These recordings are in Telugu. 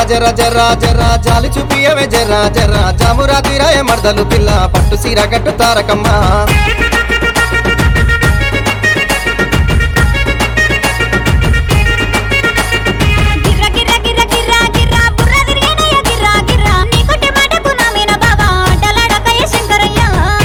జర జర జర జాలి చూపియవే జర జర జామురా తీరాయ మర్దలు పిల్ల పట్టు సీర గట్టు తారకమ్మ గిర్ర గిర్ర గిర్ర గిర్ర గిర్ర బుర్ర తిరిగేనయ్య గిర్ర గిర్ర నీ కొట్టే మాటకు నా మీన బావా అడ్డలాడకయ్య శంకరయ్య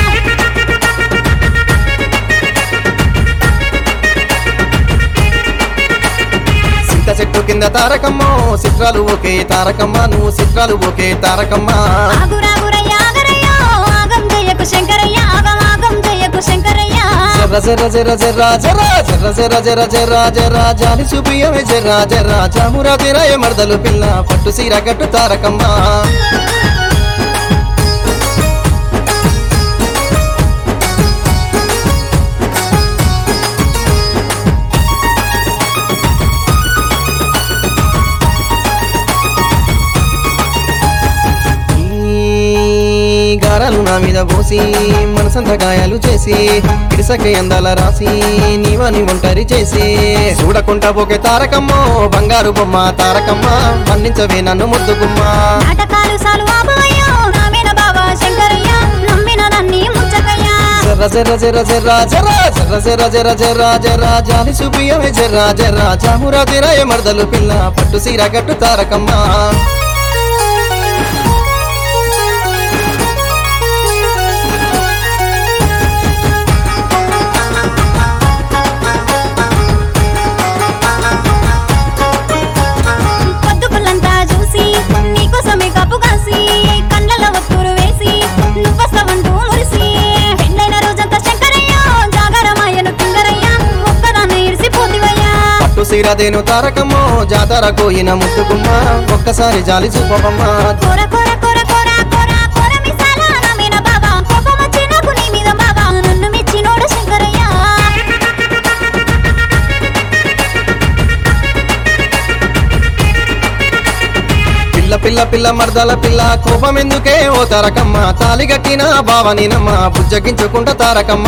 సింత చెట్టు కింద తారకమ్మో చిత్రాలు ఒకే తారకమ్మ నువ్వు చిత్రాలు ఒకే తారకమ్మ ఆగురాగురయ్య ఆగరయ్య ఆగం జయకు శంకరయ్య ఆగం ఆగం జయకు శంకరయ్య జర్ర జర్ర జర్ర జర్ర జర్ర జర్ర జర్ర జర్ర జర్ర జర్ర జాలి చూపియవే జర్ర జర్ర జామురా తీరాయ మర్దలు పిల్ల పట్టు సీర గట్టు తారకమ్మ ఈ గారాలు నా మీద పోసి మనసంత గాయాలు చేసి ఇడిసకే అందాల రాసి నీవని ఒంటరి చేసి చూడకుంటా పోకే తారకమ్మో బంగారు బొమ్మ తారకమ్మ మన్నించవే నన్ను ముద్దుగుమ్మ నాటకాలు సాలు ఆపవయ్యో నా మీన బావా శంకరయ్య నమ్మిన నన్ని ముచ్చకయ్య జర్ర జర్ర జర్ర జర్ర జర్ర జర్ర జర్ర జర్ర జర్ర జర్ర జాలి చూపియవే జర్ర జర్ర జామురా తీరాయ మర్దలు పిల్ల పట్టు సీర గట్టు తారకమ్మ పొద్దుపుల్లంతా చూసి నీకోసమే కప్పు కాసి కండ్లలో ఒత్తురు వేసి నువ్వొస్తావంటూ మురిసి పెళ్ళైన రోజంతా శంకరయ్య జాగరమాయను కింగరయ్య ఒక్కదాన్ని ఇరిసిపోతివయ్యా పట్టు సీరదేను తారకమ్మో జాతర కోయిన ముద్దుగుమ్మ ఒక్కసారి జాలి చూపమ్మ కోర కోర కోర కోర కోర కోర మిసాల నా మీన బావా కోపం వచ్చి నాకు నీ మీద బావా నన్ను మెచ్చినోడు శంకరయ్య పిల్ల పిల్ల పిల్ల మర్దల పిల్ల కోపం ఎందుకే ఓ తారకమ్మ తాలి గట్టిన బావనినమ్మ బుజ్జగించుకుంట తారకమ్మ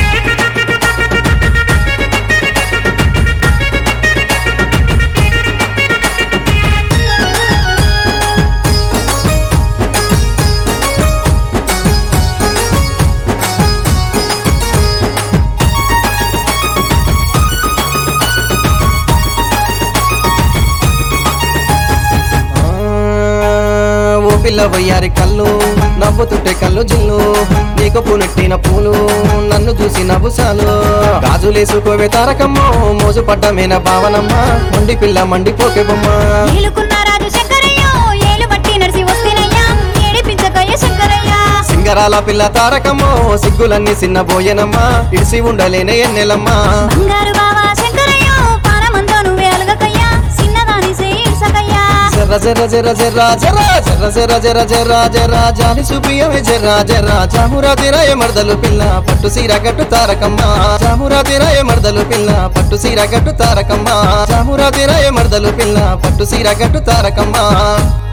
ఆ, ఓ పిల్ల వయ్యారి కళ్ళు నవ్వుతుంటే కళ్ళు జిల్లు నీకు పునెట్టిన పూలు నన్ను చూసి నవ్వుసాలు గాజులేసుకోవే తారకమ్మ మోజు పడ్డమేన భావనమ్మ మండి పిల్ల మండిపోకే బొమ్మ ఏలుకున్న రాజు శంకరయ్య ఏలు బట్టి నడిసి వస్తేనయ్యా ఏడిపించకయ్య శంకరయ్య సింగరాల పిల్ల తారకమ్మో సిగ్గులన్నీ చిన్న బోయనమ్మా ఇడిసి ఉండలేనే ఎన్నెలమ్మా బంగారు బావా శంకరయ్య పానమంతా నువ్వే అలగకయ్యా చిన్నదాని సేసకయ్యా జర్ర జర్ర జర్ర జర్ర జర్ర జర్ర జర్ర జర్ర జర్ర జర్ర జాలి చూపియవే జర్ర జర్ర జామురా తీరాయ మర్దలు పిల్ల పట్టు సీర గట్టు తారకమ్మ జామురా తీరాయ మర్దలు పిల్ల పట్టు సీర గట్టు తారకమ్మ జామురా తీరాయ మర్దలు పిల్ల పట్టు సీర గట్టు తారకమ్మ